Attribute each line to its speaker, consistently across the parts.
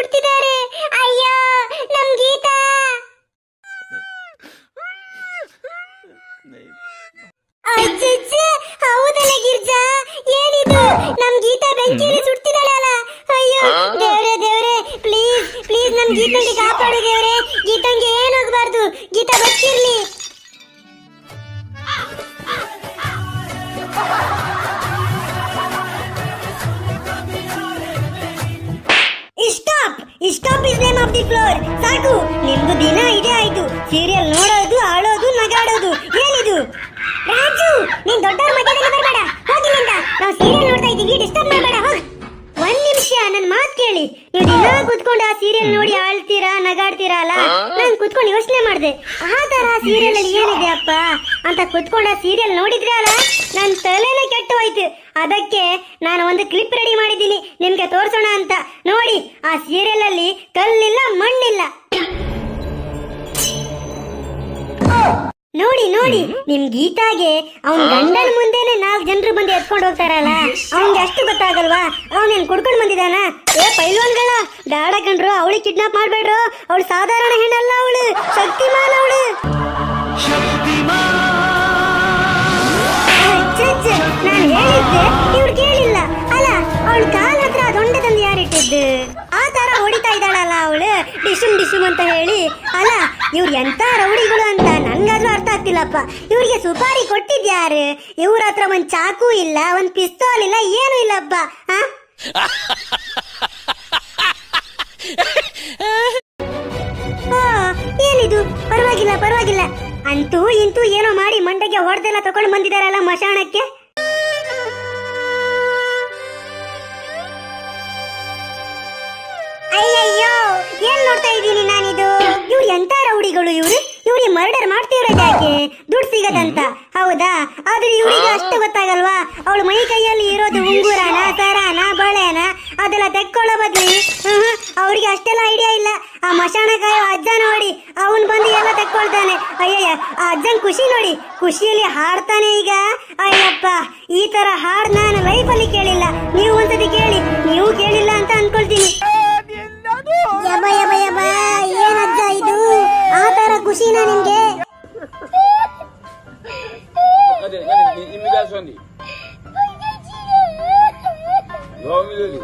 Speaker 1: ಸುಡ್ತಿದ್ದಾರೆ ಅಯ್ಯೋ ನಮ್ ಗೀತಾ ಅಜ್ಜಜ್ಜ ಹೌದಲ್ಲ ಗಿರ್ಜಾ ಏನಿದು ನಮ್ ಗೀತಾ ಬೆಂಕಿಯಲ್ಲಿ ಸುಡ್ತಿದ್ದಾಳಲ್ಲ ಅಯ್ಯೋ ದೇವ್ರೆ ದೇವ್ರೆ ಪ್ಲೀಸ್ ಪ್ಲೀಸ್ ನಮ್ ಗೀತಂಗೆ ಕಾಪಾಡು ದೇವ್ರೆ ಗೀತಂಗೆ ಏನಾಗಬಾರ್ದು ಗೀತಾ ಬದುಕಿರ್ಲಿ stop stop is name of the floor ಸಾಕು ನಿಮ್ದು ದಿನ ಇದೇ ಆಯ್ತು ಸೀರಿಯಲ್ ನೋಡೋದು ಆಳೋದು ನಗಾಡೋದು ಏನಿದು ರಾಜು ನೀನ್ ದೊಡ್ಡವ್ರ ಮಧ್ಯದಲ್ಲಿ ಬರಬೇಡ ಹೋಗಿಲ್ಲಿಂದ ನಾವು ಸೀರಿಯಲ್ ನೋಡ್ತಾ ಇದ್ದೀವಿ ಡಿಸ್ಟರ್ಬ್ ಮಾಡಬೇಡ ಹೋಗ್ ಒಂದ್ ನಿಮಿಷ ನನ್ ಮಾತ್ ಕೇಳಿ ನೀವು ದಿನ ಕುತ್ಕೊಂಡು ಆ ಸೀರಿಯಲ್ ನೋಡಿ ಆಳ್ತೀರಾ ನಗಾಡ್ತೀರಾ ಅಲ್ಲ ನಾನ್ ಕುತ್ಕೊಂಡು ಯೋಚನೆ ಮಾಡ್ದೆ ಆ ತರ ಸೀರಿಯಲ್ ಅಲ್ಲಿ ಏನಿದೆ ಅಪ್ಪ ಅಂತ ಕುತ್ಕೊಂಡು ಆ ಸೀರಿಯಲ್ ನೋಡಿದ್ರೆ ಅಲ್ಲ ನನ್ ತಲೆನೇ ಕೆಟ್ಟು ಹೋಯ್ತು ಅದಕ್ಕೆ ನಾನು ಒಂದು ಕ್ಲಿಪ್ ರೆಡಿ ಮಾಡಿದ್ದೀನಿ ನಿಮ್ಗೆ ತೋರ್ಸೋಣ ಅಂತ ನೋಡಿ ಆ ಸೀರಿಯಲ್ ಅಲ್ಲಿ ಕಲ್ಲಿಲ್ಲ ಮಣ್ಣಿಲ್ಲ ನೋಡಿ ನೋಡಿ ನಿಮ್ ಗೀತಾಗೆ ಅವನ್ ಗಂಡನ ಮುಂದೆನೆ ನಾಲ್ಕು ಜನರು ಬಂದು ಎತ್ಕೊಂಡು ಹೋಗ್ತಾರಲ್ಲ ಅವನ್ಗೆ ಅಷ್ಟು ಗೊತ್ತಾಗಲ್ವಾ ಅವನೇನ್ ಕುಡ್ಕೊಂಡ್ ಬಂದಿದಾನ ಏ ಪೈಲ್ವಾನ್ಗಳ ಬೇಡ ಕಣ್ರು ಅವಳಿಗೆ ಕಿಡ್ನಾಪ್ ಮಾಡ್ಬೇಡ್ರು ಅವಳು ಸಾಧಾರಣ ಹೆಣ್ಣಲ್ಲ ಅವಳು ಶಕ್ತಿಮಾನ್ ಅವಳು ನಾನು ಹೇಳಿದ್ದೆ ಇವ್ರು ಕೇಳಿಲ್ಲ ಅಲ್ಲ ಅವಳ ಕಾಲ್ ಹತ್ರ ದೊಂಡ ತಂದು ಯಾರಿಟ್ಟಿದ್ದು ಆ ತರ ಹೊಡಿತಾ ಇದ್ದಾಳಲ್ಲ ಅವಳು ಡಿಶುಮ್ ಡಿಶುಮ್ ಅಂತ ಹೇಳಿ ಅಲ್ಲ ಇವ್ರು ಎಂತ ರೌಡಿಗಳು ಅಂತ ನನ್ಗಾದ್ರೂ ಅರ್ಥ ಆಗ್ತಿಲ್ಲಪ್ಪ ಇವ್ರಿಗೆ ಸುಪಾರಿ ಕೊಟ್ಟಿದ್ಯಾರು ಇವ್ರ ಹತ್ರ ಒಂದ್ ಚಾಕು ಇಲ್ಲ ಒಂದ್ ಪಿಸ್ತೂಲ್ ಇಲ್ಲ ಏನು ಇಲ್ಲಪ್ಪ ಆ ಆ, ಏನಿದು ಪರವಾಗಿಲ್ಲ ಪರವಾಗಿಲ್ಲ ಅಂತೂ ಇಂತೂ ಏನೋ ಮಾಡಿ ಮಂಡಕ್ಕೆ ಹೊಡೆದೆಲ್ಲ ತಗೊಂಡು ಬಂದಿದಾರಲ್ಲ ಮಶಾಣಕ್ಕೆ ಅಯ್ಯಯ್ಯೋ ಏನ್ ನೋಡ್ತಾ ಇದ್ದೀನಿ ನಾನಿದು ಇವ್ರು ಎಂತ ರೌಡಿಗಳು ಇವ್ರು ಇವ್ರಿಗೆ ಮರ್ಡರ್ ಮಾಡ್ತಿರೋದು ಯಾಕೆ ದುಡ್ಡು ಸಿಗದಂತ ಹೌದಾ ಆದ್ರೆ ಇವ್ರಿಗೆ ಅಷ್ಟು ಗೊತ್ತಾಗಲ್ವಾ ಅವಳು ಮೈ ಕೈಯಲ್ಲಿ ಇರೋದು ಉಂಗುರನ ಸರಾನ ಬಳೆನ ಅದೆಲ್ಲ ತೆಕ್ಕೊಳ್ಳೋ ಬದ್ಲಿ ಅವ್ರಿಗೆ ಅಷ್ಟೆಲ್ಲ ಐಡಿಯಾ ಇಲ್ಲ ಆ ಮಶಾಣಕಾಯ ಅಜ್ಜ ನೋಡಿ ಅವನ್ ಬಂದು ಎಲ್ಲ ತೆಕ್ಕೊಳ್ತಾನೆ ಅಯ್ಯಯ್ಯ ಆ ಅಜ್ಜನ್ ಖುಷಿ ನೋಡಿ ಖುಷಿಯಲ್ಲಿ ಹಾಡ್ತಾನೆ ಈಗ ಅಯ್ಯಪ್ಪ ಈ ತರ ಹಾಡ್ ನಾನು ಲೈಫಲ್ಲಿ ಕೇಳಿಲ್ಲ ನೀವು ಒಂದ್ಸತಿ ಕೇಳಿ ನೀವು ಕೇಳಿಲ್ಲ ಅಂತ ಅನ್ಕೊಳ್ತೀನಿ ಯಬ ಯಬ ಯಬ ಏನಜ್ಜ ಇದು ಆ ತರ ಖುಷಿನ ನಿಮ್ಗೆ
Speaker 2: Cadê? Cadê? Imigração ali. Vamos, Milene.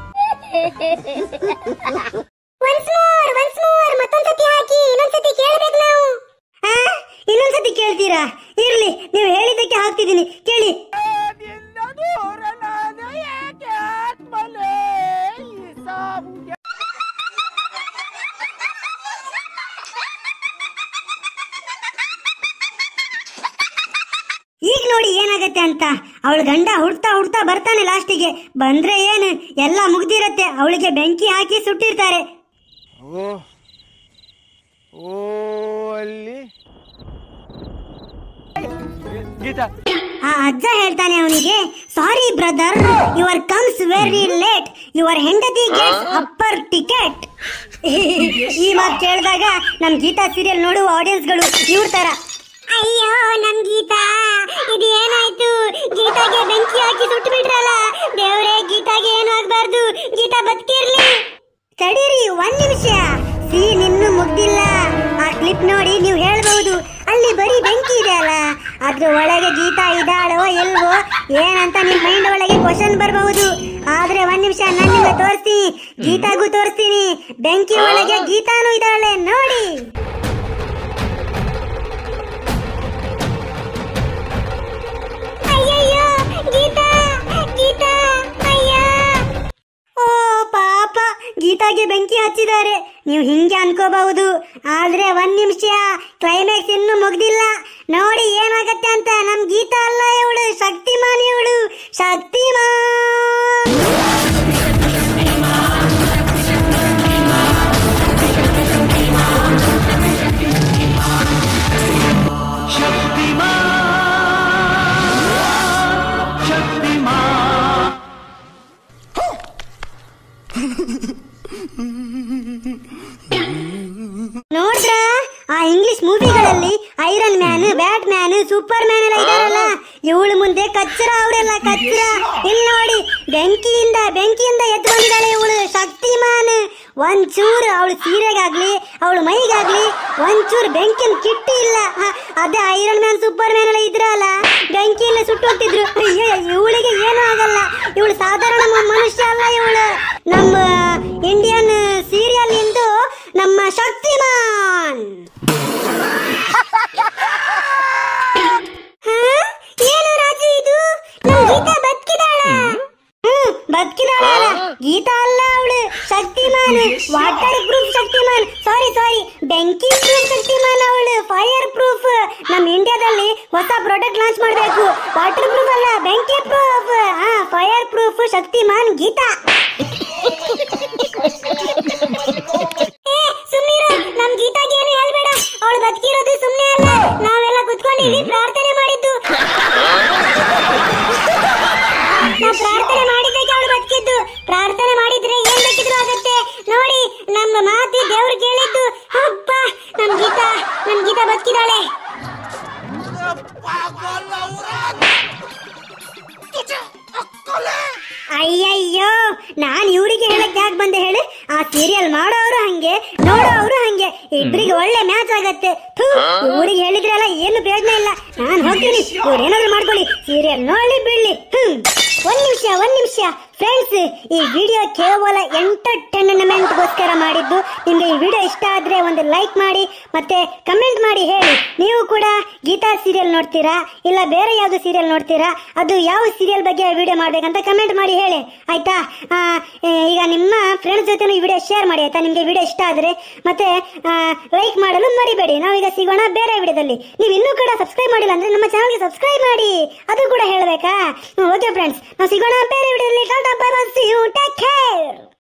Speaker 1: Once more once more ಮತ್ತೊಂದ್ಸತಿ ಹಾಕಿ ಇನ್ನೊಂದ್ಸತಿ ಕೇಳ್ಬೇಕು ನಾವು ಆ? ಇನ್ನೊಂದ್ಸತಿ ಕೇಳ್ತೀರಾ ಇರ್ಲಿ ನೀವು ಹೇಳಿದ್ದಕ್ಕೆ ಹಾಕ್ತಿದ್ದೀನಿ ಕೇಳಿ ಈಗ ನೋಡಿ ಏನಾಗತ್ತೆ ಅಂತ ಅವಳ ಗಂಡ ಹುಡ್ತಾ ಹುಡ್ತಾ ಬರ್ತಾನೆ ಲಾಸ್ಟಿಗೆ ಬಂದ್ರೆ ಏನು ಎಲ್ಲ ಮುಗ್ದಿರತ್ತೆ ಅವಳಿಗೆ ಬೆಂಕಿ ಹಾಕಿ ಸುಟ್ಟಿರ್ತಾರೆ
Speaker 3: ಓ ಓ ಅಲ್ಲಿ ಗೀತಾ
Speaker 1: ಆ ಅಜ್ಜ ಹೇಳ್ತಾನೆ ಅವನಿಗೆ sorry brother your comes very late your ಹೆಂಡತಿ ಗೆಟ್ಸ್ ಅಪ್ಪರ್ ಟಿಕೆಟ್ ಈ ಮಾತು ಕೇಳಿದಾಗ ನಮ್ ಗೀತಾ ಸೀರಿಯಲ್ ನೋಡುವ ಆಡಿಯನ್ಸ್ಗಳು ಇವ್ರ ತರ ಅಯ್ಯೋ ನಮ್ ಗೀತಾ ಇದು ಏನಾಯ್ತು ಗೀತಾಗೆ ಬೆಂಕಿ ಹಾಕಿ ಸುಟ್ಟು ಬಿಟ್ರಲ್ಲ ದೇವ್ರೆ ಗೀತಾಗೆ ಏನು ಆಗ್ಬಾರ್ದು ಗೀತಾ ಬದುಕಿರ್ಲಿ ತಡೀರಿ ಒಂದ್ ನಿಮಿಷ ಸೀನ್ ಇನ್ನು ಮುಗ್ದಿಲ್ಲ ಆ ಕ್ಲಿಪ್ ನೋಡಿ ನೀವು ಹೇಳ್ಬಹುದು ಅಲ್ಲಿ ಬರೀ ಬೆಂಕಿ ಇದೆ ಅಲ್ಲ ಅದ್ರ ಒಳಗೆ ಗೀತಾ ಇದ್ದಾಳೋ ಇಲ್ವೋ ಏನಂತ ನಿಮ್ ಮೈಂಡ್ ಒಳಗೆ ಕ್ವಶನ್ ಬರಬಹುದು ಆದ್ರೆ ಒಂದ್ ನಿಮಿಷ ನಾನು ನಿಮ್ಗೆ ತೋರಿಸ್ತೀನಿ ಗೀತಾಗೂ ತೋರಿಸ್ತೀನಿ ಬೆಂಕಿ ಒಳಗೆ ಗೀತಾನು ಇದ್ದಾಳೆ ನೋಡಿ ಅಯ್ಯಯ್ಯೋ ಗೀತಾ ಗೀತಾ ಅಯ್ಯ ಓ ಪಾಪ ಗೀತಾಗೆ ಬೆಂಕಿ ಹಚ್ಚಿದ್ದಾರೆ ನೀವು ಹಿಂಗೆ ಅನ್ಕೋಬಹುದು ಆದ್ರೆ ಒಂದ್ ನಿಮಿಷ ಕ್ಲೈಮ್ಯಾಕ್ಸ್ ಇನ್ನು ಮುಗ್ದಿಲ್ಲ ನೋಡಿ ಏನಾಗತ್ತೆ ಅಂತ ನಮ್ ಗೀತಾ ಅಲ್ಲ ಇವಳು ಶಕ್ತಿಮಾನ್ ಇವಳು ಶಕ್ತಿಮಾನ್ ನೋಡ್ರ ಆ ಇಂಗ್ಲಿಷ್ ಮೂವಿಗಳಲ್ಲಿ Iron Man Batman Superman ಎಲ್ಲ ಇದಾರಲ್ಲ ಇವಳು ಮುಂದೆ ಕಚ್ಚರ ಅವರೆಲ್ಲ ಕಚ್ಚರ ಇಲ್ಲಿ ನೋಡಿ ಬೆಂಕಿಯಿಂದ ಬೆಂಕಿಯಿಂದ ಎದ್ದು ಬಂದಿದ್ದಾಳೆ ಇವಳು ಶಕ್ತಿಮಾನ್ ಒಂಚೂರು ಅವಳು ಸೀರೆಗಾಗ್ಲಿ ಅವಳು ಮೈಗಾಗ್ಲಿ ಒಂಚೂರು ಬೆಂಕಿನ ಕಿಟ್ಟಿ ಇಲ್ಲ ಹ, ಅದೇ ಐರನ್ ಮ್ಯಾನ್ ಸೂಪರ್ ಮ್ಯಾನ್ ಎಲ್ಲ ಇದ್ರಲ್ಲ ಬೆಂಕಿಯಲ್ಲಿ ಸುಟ್ಟು ಹೋಗ್ತಿದ್ರು ಅಯ್ಯೋ ಇವಳಿಗೆ ಏನೂ ಆಗಲ್ಲ ಇವಳು ಸಾಧಾರಣ ಮ- ಮನುಷ್ಯ ಅಲ್ಲ ಇವಳು ನಮ್ಮ ಇಂಡಿಯನ್ ಸೀರಿಯಲ್ ಇಂದು ನಮ್ಮ ಶಕ್ತಿಮಾನ್ ಹಾ? ಏನು ರಾಜು ಇದು ನಮ್ ಗೀತಾ ಬದುಕಿದಾಳ ಹ್ಮ್ ಬದುಕಿದಾಳ ಗೀತಾ ಅಲ್ಲ ಅವಳು Shaktimaan waterproof Shaktimaan sorry sorry ಬೆಂಕಿ ಪ್ರೂಫ್ ಶಕ್ತಿಮಾನ್ ಅವಳು ಫೈರ್ ಪ್ರೂಫ್ ನಮ್ ಇಂಡಿಯಾದಲ್ಲಿ ಹೊಸ ಪ್ರಾಡಕ್ಟ್ ಲಾಂಚ್ ಮಾಡಬೇಕು ವಾಟರ್ ಪ್ರೂಫ್ ಅಲ್ಲ ಬೆಂಕಿ ಪ್ರೂಫ್ ಹಾ ಫೈರ್ ಪ್ರೂಫ್ ಶಕ್ತಿಮಾನ್ ಗೀತಾ ಏ, ಸುಮ್ನಿರು ನಮ್ ಗೀತಾಗೆ ಏನು ಹೇಳ್ಬೇಡ ಅವಳು ಬದುಕಿರೋದು ಸುಮ್ನೆ ಅಲ್ಲ ನಾವೆಲ್ಲ ಕುತ್ಕೊಂಡು ಇಲ್ಲಿ ಪ್ರಾರ್ಥನೆ ಮಾಡಿದ್ದು ನಾವು ಪ್ರಾರ್ಥನೆ ಮಾಡಿದ್ದಕ್ಕೆ ಅವಳು ಬದುಕಿದ್ದು ಪ್ರಾರ್ಥನೆ ಮಾಡಿದ್ರೆ ಏನ್ ಬೇಕಿದ್ರು ಆಗತ್ತೆ ನೋಡಿ ನಮ್ಮ ಮಾತಿ ದೇವ್ರು ಕೇಳಿದ್ದು ಅಪ್ಪ ನಮ್ ಗೀತಾ ನಮ್ ಗೀತಾ ಬದುಕಿದಾಳೆ ಅಯ್ಯಯ್ಯೋ ನಾನ್ ಇವ್ರಿಗೆ ಹೇಳಕ್ ಯಾಕೆ ಬಂದೆ ಹೇಳಿ ಆ ಸೀರಿಯಲ್ ಮಾಡೋರು ಹಂಗೆ ನೋಡೋರು ಹಂಗೆ ಇಬ್ರಿಗೆ ಒಳ್ಳೆ ಮ್ಯಾಚ್ ಆಗತ್ತೆ ಥು, ಇವ್ರಿಗೆ ಹೇಳಿದ್ರಲ್ಲ ಏನು ಪ್ರಯೋಜನ ಇಲ್ಲ ನಾನ್ ಹೋಗ್ತೀನಿ ಇವ್ರು ಏನಾದ್ರು ಮಾಡ್ಕೊಳ್ಳಿ ಸೀರಿಯಲ್ ನೋಡಿ ಬಿಡ್ಲಿ ಹ್ಮ್ ಒಂದ್ ನಿಮಿಷ ಒಂದ್ ನಿಮಿಷ ಫ್ರೆಂಡ್ಸ್ ಈ ವಿಡಿಯೋ ಕೇವಲ ಎಂಟರ್ಟೈನ್ಮೆಂಟ್ ಗೋಸ್ಕರ ಮಾಡಿದ್ದು ನಿಮ್ಗೆ ಈ ವಿಡಿಯೋ ಇಷ್ಟ ಆದ್ರೆ ಒಂದು ಲೈಕ್ ಮಾಡಿ ಮತ್ತೆ ಕಮೆಂಟ್ ಮಾಡಿ ಹೇಳಿ ನೀವು ಕೂಡ ಗೀತಾ ಸೀರಿಯಲ್ ನೋಡ್ತೀರಾ ಇಲ್ಲ ಬೇರೆ ಯಾವ್ದು ಸೀರಿಯಲ್ ನೋಡ್ತೀರಾ ಅದು ಯಾವ ಸೀರಿಯಲ್ ಬಗ್ಗೆ ವಿಡಿಯೋ ಮಾಡ್ಬೇಕಂತ ಕಮೆಂಟ್ ಮಾಡಿ ಹೇಳಿ ಆಯ್ತಾ ಆ, ಏ, ಈಗ ನಿಮ್ಮ ಫ್ರೆಂಡ್ಸ್ ಜೊತೆ ಈ ವಿಡಿಯೋ ಶೇರ್ ಮಾಡಿ ಆಯ್ತಾ ನಿಮ್ಗೆ ವಿಡಿಯೋ ಇಷ್ಟ ಆದ್ರೆ ಮತ್ತೆ ಲೈಕ್ ಮಾಡಲು ಮರಿಬೇಡಿ ನಾವೀಗ ಸಿಗೋಣ ಬೇರೆ ವಿಡಿಯೋದಲ್ಲಿ ನೀವು ಇನ್ನೂ ಕೂಡ ಸಬ್ಸ್ಕ್ರೈಬ್ ಮಾಡಿಲ್ಲ ಅಂದ್ರೆ ನಮ್ಮ ಚಾನಲ್ಗೆ ಸಬ್ಸ್ಕ್ರೈಬ್ ಮಾಡಿ ಅದು ಕೂಡ ಹೇಳಬೇಕಾ ಓಕೆ ಫ್ರೆಂಡ್ಸ್ ನಾವು ಸಿಗೋಣ ಬೇರೆ ವಿಡಿಯೋದಲ್ಲಿ ಟಾಟಾ bye bye see you take care